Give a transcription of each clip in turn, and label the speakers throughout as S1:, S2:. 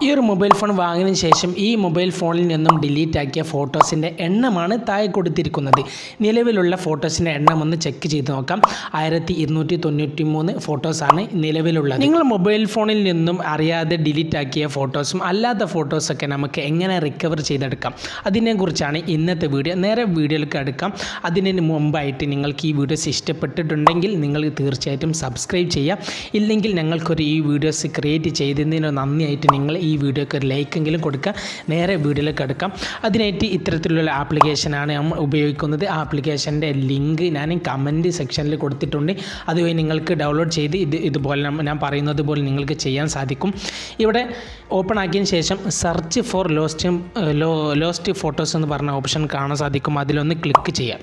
S1: ഈ ഒരു mobile phone വാങ്ങിയതിന് ശേഷം ഈ മൊബൈൽ ഫോണിൽ നിന്നും ഡിലീറ്റ് ആക്കിയ ഫോട്ടോസിൻ്റെ എണ്ണമാണ് താഴെ കൊടുത്തിരിക്കുന്നത് നിലവിലുള്ള ഫോട്ടോസിൻ്റെ എണ്ണം ഒന്ന് ചെക്ക് ചെയ്ത് നോക്കാം ആയിരത്തി ഇരുന്നൂറ്റി തൊണ്ണൂറ്റി മൂന്ന് ഫോട്ടോസാണ് നിലവിലുള്ളത് നിങ്ങൾ മൊബൈൽ ഫോണിൽ നിന്നും അറിയാതെ ഡിലീറ്റ് ആക്കിയ ഫോട്ടോസും അല്ലാത്ത ഫോട്ടോസൊക്കെ നമുക്ക് എങ്ങനെ റിക്കവർ ചെയ്തെടുക്കാം അതിനെക്കുറിച്ചാണ് ഇന്നത്തെ വീഡിയോ നേരെ വീഡിയോയിലേക്ക് എടുക്കാം അതിന് മുമ്പായിട്ട് നിങ്ങൾക്ക് ഈ വീഡിയോസ് ഇഷ്ടപ്പെട്ടിട്ടുണ്ടെങ്കിൽ നിങ്ങൾ തീർച്ചയായിട്ടും സബ്സ്ക്രൈബ് ചെയ്യുക ഇല്ലെങ്കിൽ ഞങ്ങൾക്കൊരു ഈ വീഡിയോസ് ക്രിയേറ്റ് ചെയ്തതിന് നന്ദിയായിട്ട് നിങ്ങൾ ഈ വീഡിയോക്ക് ഒരു ലൈക്കെങ്കിലും കൊടുക്കുക നേരെ വീഡിയോയിലേക്ക് എടുക്കാം അതിനായിട്ട് ഇത്തരത്തിലുള്ള ആപ്ലിക്കേഷനാണ് നമ്മൾ ഉപയോഗിക്കുന്നത് ആ ആപ്ലിക്കേഷൻ്റെ ലിങ്ക് ഞാൻ കമൻറ്റ് സെക്ഷനിൽ കൊടുത്തിട്ടുണ്ട് അതുവഴി നിങ്ങൾക്ക് ഡൗൺലോഡ് ചെയ്ത് ഇത് ഇതുപോലെ നമ്മ- ഞാൻ പറയുന്നത് പോലെ നിങ്ങൾക്ക് ചെയ്യാൻ സാധിക്കും ഇവിടെ ഓപ്പൺ ആക്കിയതിന് ശേഷം search for lost lo lost photos എന്ന് പറഞ്ഞ ഓപ്ഷൻ കാണാൻ സാധിക്കും അതിലൊന്ന് ക്ലിക്ക് ചെയ്യാം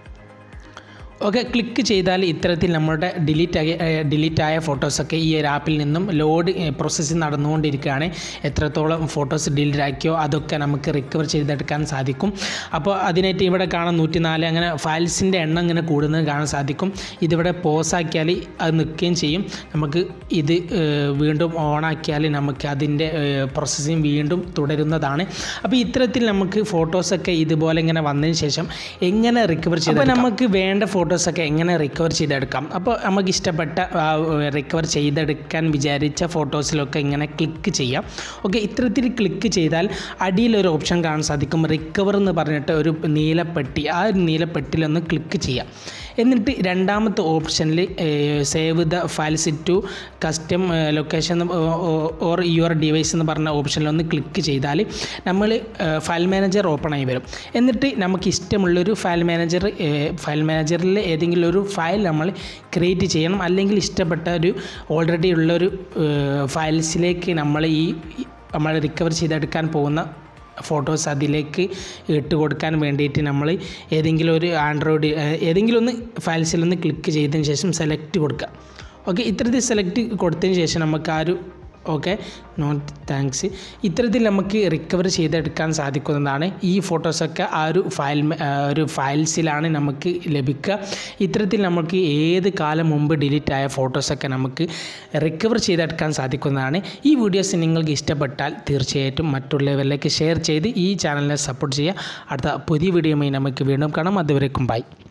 S1: ഓക്കെ ക്ലിക്ക് ചെയ്താൽ ഇത്തരത്തിൽ നമ്മുടെ ഡിലീറ്റ് ആയ ഡിലീറ്റ് ആയ ഫോട്ടോസൊക്കെ ഈ ഒരു ആപ്പിൽ നിന്നും ലോഡ് പ്രോസസ്സിങ് നടന്നുകൊണ്ടിരിക്കുകയാണ് എത്രത്തോളം ഫോട്ടോസ് ഡിലീറ്റ് ആക്കിയോ അതൊക്കെ നമുക്ക് റിക്കവർ ചെയ്തെടുക്കാൻ സാധിക്കും അപ്പോൾ അതിനായിട്ട് ഇവിടെ കാണാൻ നൂറ്റി നാല് അങ്ങനെ ഫയൽസിൻ്റെ എണ്ണം ഇങ്ങനെ കൂടുന്നത് കാണാൻ സാധിക്കും ഇതിവിടെ പോസ് ആക്കിയാൽ അത് നിൽക്കുകയും ചെയ്യും നമുക്ക് ഇത് ഏഹ്, വീണ്ടും ഓൺ ആക്കിയാൽ നമുക്ക് അതിൻ്റെ പ്രോസസ്സിങ് വീണ്ടും തുടരുന്നതാണ് അപ്പോൾ ഇത്തരത്തിൽ നമുക്ക് ഫോട്ടോസൊക്കെ ഇതുപോലെ ഇങ്ങനെ വന്നതിന് ശേഷം എങ്ങനെ റിക്കവർ ചെയ്ത് നമുക്ക് വേണ്ട ഫോട്ടോസൊക്കെ എങ്ങനെ റിക്കവർ ചെയ്തെടുക്കാം അപ്പോൾ നമുക്ക് ഇഷ്ടപ്പെട്ട റിക്കവർ ചെയ്തെടുക്കാൻ വിചാരിച്ച ഫോട്ടോസിലൊക്കെ ഇങ്ങനെ ക്ലിക്ക് ചെയ്യാം ഓക്കെ ഇത്തരത്തിൽ ക്ലിക്ക് ചെയ്താൽ അടിയിലൊരു ഓപ്ഷൻ കാണാൻ സാധിക്കും റിക്കവർ എന്ന് പറഞ്ഞിട്ട് ഒരു നീലപ്പെട്ടി ആ ഒരു നീലപ്പെട്ടിലൊന്ന് ക്ലിക്ക് ചെയ്യാം എന്നിട്ട് രണ്ടാമത്തെ ഓപ്ഷനിൽ save the files to custom location or your device എന്ന് പറഞ്ഞ ഓപ്ഷനിൽ ഒന്ന് ക്ലിക്ക് ചെയ്താൽ നമ്മൾ ഫയൽ മാനേജർ ഓപ്പൺ ആയി വരും എന്നിട്ട് നമുക്ക് ഇഷ്ടമുള്ളൊരു ഫയൽ മാനേജർ ഫയൽ മാനേജറിൽ ഏതെങ്കിലും ഒരു ഫയൽ നമ്മൾ ക്രിയേറ്റ് ചെയ്യണം അല്ലെങ്കിൽ ഇഷ്ടപ്പെട്ട ഒരു ഓൾറെഡി ഉള്ളൊരു ഫയൽസിലേക്ക് നമ്മൾ ഈ നമ്മൾ റിക്കവർ ചെയ്തെടുക്കാൻ പോകുന്ന ഫോട്ടോസ് അതിലേക്ക് ഇട്ട് കൊടുക്കാൻ വേണ്ടിയിട്ട് നമ്മൾ ഏതെങ്കിലും ഒരു ആൻഡ്രോയിഡ് ഏതെങ്കിലും ഒന്ന് ഫയൽസിലൊന്ന് ക്ലിക്ക് ചെയ്തതിന് ശേഷം സെലക്ട് കൊടുക്കുക ഓക്കെ ഇത്തരത്തിൽ സെലക്ട് കൊടുത്തതിന് ശേഷം നമുക്ക് ആ ഒരു ഓക്കെ നോട്ട് താങ്ക്സ് ഇത്തരത്തിൽ നമുക്ക് റിക്കവർ ചെയ്തെടുക്കാൻ സാധിക്കുന്നതാണ് ഈ ഫോട്ടോസൊക്കെ ആ ഒരു ഫയൽ ഒരു ഫയൽസിലാണ് നമുക്ക് ലഭിക്കുക ഇത്തരത്തിൽ നമുക്ക് ഏത് കാലം മുമ്പ് ഡിലീറ്റ് ആയ ഫോട്ടോസൊക്കെ നമുക്ക് റിക്കവർ ചെയ്തെടുക്കാൻ സാധിക്കുന്നതാണ് ഈ വീഡിയോസ് നിങ്ങൾക്ക് ഇഷ്ടപ്പെട്ടാൽ തീർച്ചയായിട്ടും മറ്റുള്ളവരിലേക്ക് ഷെയർ ചെയ്ത് ഈ ചാനലിനെ സപ്പോർട്ട് ചെയ്യുക അടുത്ത പുതിയ വീഡിയോയുമായി നമുക്ക് വീണ്ടും കാണാം അതുവരേക്കും ബൈ